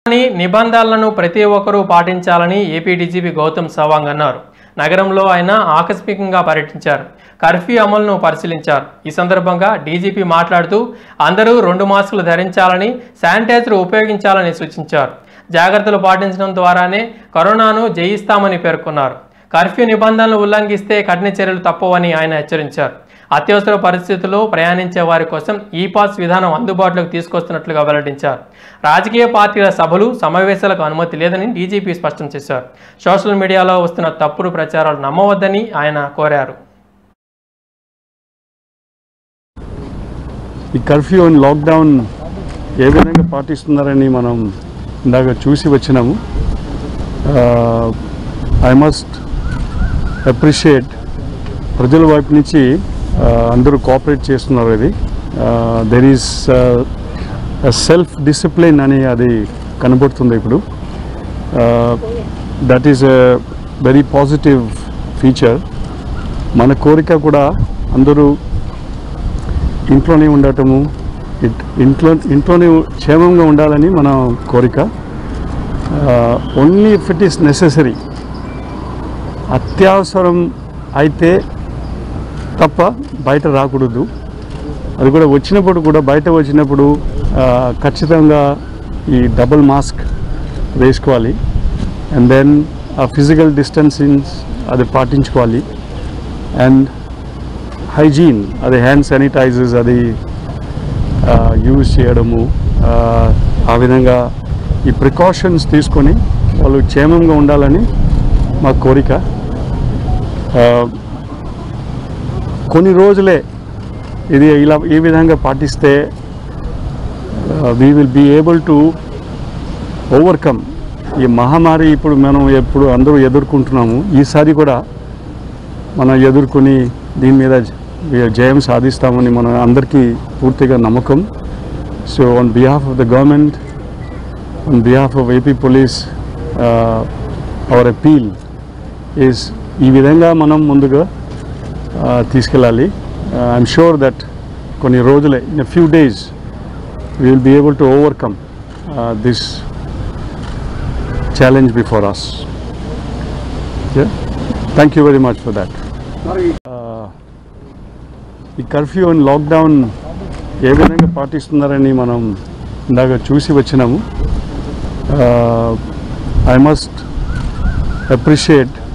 అని నిబంధనలను ప్రతి ఒక్కరూ పాటించాలని ఏపీ డీజీపీ గౌతమ్ సవాంగ్ అన్నారు నగరంలో ఆయన ఆకస్మికంగా పర్యటించారు కర్ఫ్యూ అమలును పరిశీలించారు ఈ సందర్భంగా డీజీపీ మాట్లాడుతూ అందరూ రెండు మాస్కులు ధరించాలని శానిటైజర్ ఉపయోగించాలని సూచించారు జాగ్రత్తలు పాటించడం ద్వారానే కరోనాను జయిస్తామని పేర్కొన్నారు కర్ఫ్యూ నిబంధనలు ఉల్లంఘిస్తే కఠిన చర్యలు తప్పవని ఆయన హెచ్చరించారు అత్యవసర పరిస్థితుల్లో ప్రయాణించే వారి కోసం ఈ పాస్ విధానం అందుబాటులోకి తీసుకొస్తున్నట్లుగా వెల్లడించారు రాజకీయ పార్టీల సభలు సమావేశాలకు అనుమతి లేదని డీజీపీ స్పష్టం చేశారు సోషల్ మీడియాలో వస్తున్న తప్పుడు ప్రచారాలు నమ్మవద్దని ఆయన కోరారు ఈ కర్ఫ్యూ అండ్ లాక్డౌన్ ఏ విధంగా పాటిస్తున్నారని మనం ఇందాక చూసి వచ్చినాము ఐ మస్ట్ అప్రిషియేట్ ప్రజల వైపు నుంచి ఆ, అందరూ కోఆపరేట్ చేస్తున్నారు ఇది దెర్ ఈస్ సెల్ఫ్ డిసిప్లిన్ అని అది కనబడుతుంది ఇప్పుడు that is a very positive feature మన కోరిక కూడా అందరూ ఇంట్లోనే ఉండటము ఇట్- ఇంట్లో ఇంట్లోనే క్షేమంగా ఉండాలని మన కోరిక only if it is necessary అత్యవసరం అయితే తప్ప బయట రాకూడదు అది కూడా వచ్చినప్పుడు కూడా బయట వచ్చినప్పుడు ఆ, ఖచ్చితంగా ఈ డబుల్ మాస్క్ వేసుకోవాలి అండ్ దెన్ ఆ ఫిజికల్ డిస్టెన్సింగ్ అది పాటించుకోవాలి అండ్ హైజీన్ అది హ్యాండ్ శానిటైజర్స్ అది యూజ్ చేయడము ఆ, ఆ విధంగా ఈ ప్రికాషన్స్ తీసుకొని వాళ్ళు క్షేమంగా ఉండాలని మా కోరిక ఆ, కొన్ని రోజులే ఇది ఇలా ఈ విధంగా పాటిస్తే we will be able to overcome ఈ మహమ్మారి ఇప్పుడు మనం ఎప్పుడు అందరూ ఎదుర్కొంటున్నాము ఈసారి కూడా మనం ఎదుర్కొని దీని మీద జ- జయం సాధిస్తామని మన అందరికీ పూర్తిగా నమ్మకం so on behalf of the government on behalf of AP police our appeal is ఈ విధంగా మనం ముందుగా ఆ, తీసుకెళ్ళాలి ఐఎమ్ షూర్ దట్ కొన్ని రోజులే in few days we will be able to overcome this challenge before us thank you very much for that ఈ curfew and lockdown ఏ విధంగా పాటిస్తున్నారని మనం ఇందాక చూసి వచ్చినాము ఐ మస్ట్ అప్రిషియేట్